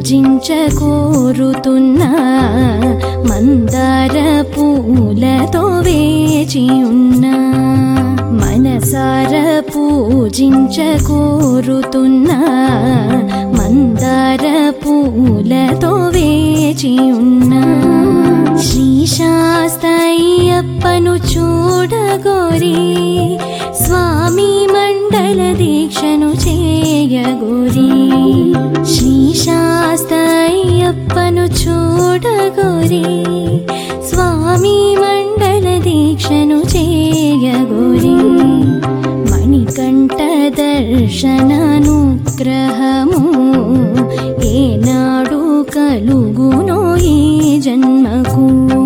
పూజించకోరుతున్నా మందార పూలతో వేచి ఉన్నా మనసార పూజించకోరుతున్నా మందార పూలతో వేచి ఉన్నా శ్రీశాస్తయ్యప్పను చూడగోరి స్వామి మండల దీక్షను చేయగోరి శ్రీశాస్తయ్యప్పను చూడగోరి స్వామి మండల దీక్షను చేయగోరి మణికంఠ దర్శనానుగ్రహము ఏనాడు కలుగునో ఈ జన్మకు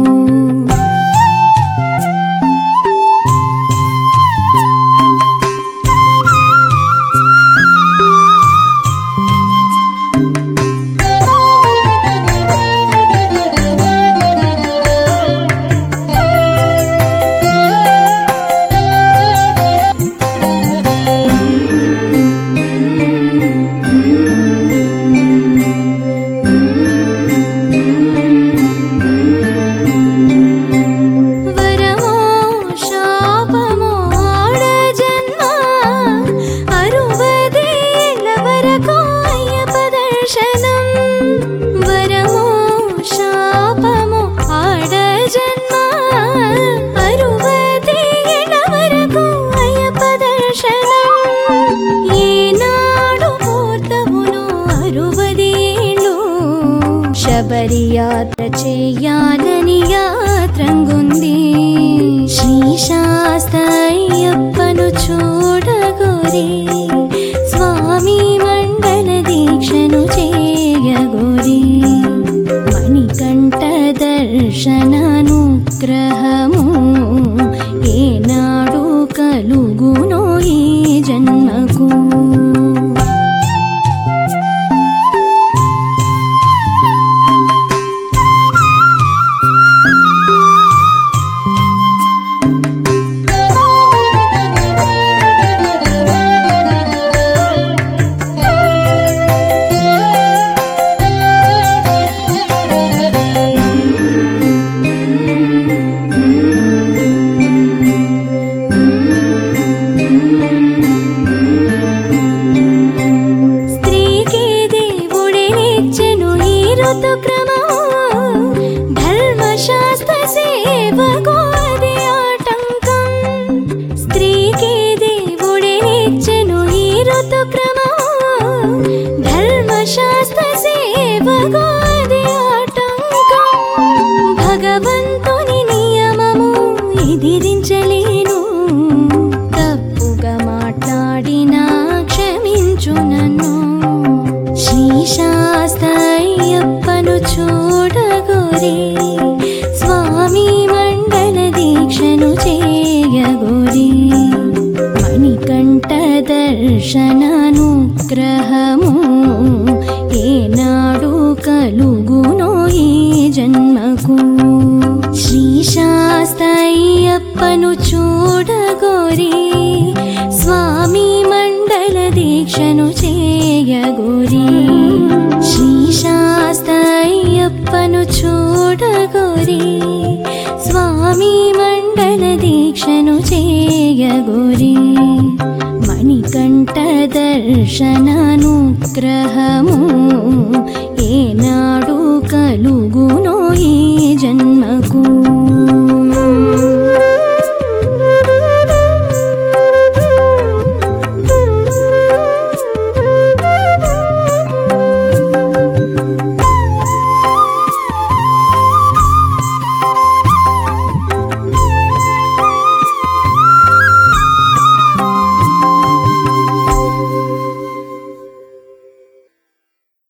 వరమో శాపమో ఆడ జన్మ అరువదేళ్ల వరకు అయ్యప్ప దర్శనం వరమో శాపమో ఆడ జన్మ అరువదేళ్ల వరకు అయ్యప్ప దర్శనం ఏనాడు పూర్తవునో అరువదేళ్ళు శబరి యాత్ర చెయ్యాలని యాత్రంగుంది శ్రీశాస్తయ్యప్పను చూడగోరి స్వామి మండల దీక్షను చేయగోరి మణికంఠ దర్శనానుగ్రహము ఏనాడు కలుగునో ఈ జన్మకు స్త్రీకి దేవుడే నిచ్చెను ఈ ఋతుక్రమము ధర్మశాస్త్ర సేవకు అది ఆటంకం స్త్రీకి దేవుడే నిచ్చెను ఈ ఋతుక్రమము ధర్మశాస్త్ర సేవకు అది ఆటంకం భగవంతుని నియమము ఎదిరించలేను తప్పుగా మాట్లాడినా క్షమించు నన్ను శ్రీశాస్తయ్యప్పను చూడగోరి స్వామి మండల దీక్షను చేయగోరి మణికంఠ దర్శనానుగ్రహము ఏనాడు కలుగునో ఈ జన్మకు శ్రీశాస్తయ్యప్పను చూడగోరి స్వామి మండల దీక్షను చేయగోరి శ్రీశాస్తయ్యప్పను చూడగోరి స్వామి మండల దీక్షను చేయగోరి మణికంఠ దర్శనానుగ్రహము ఏనాడు కలుగునో ఈ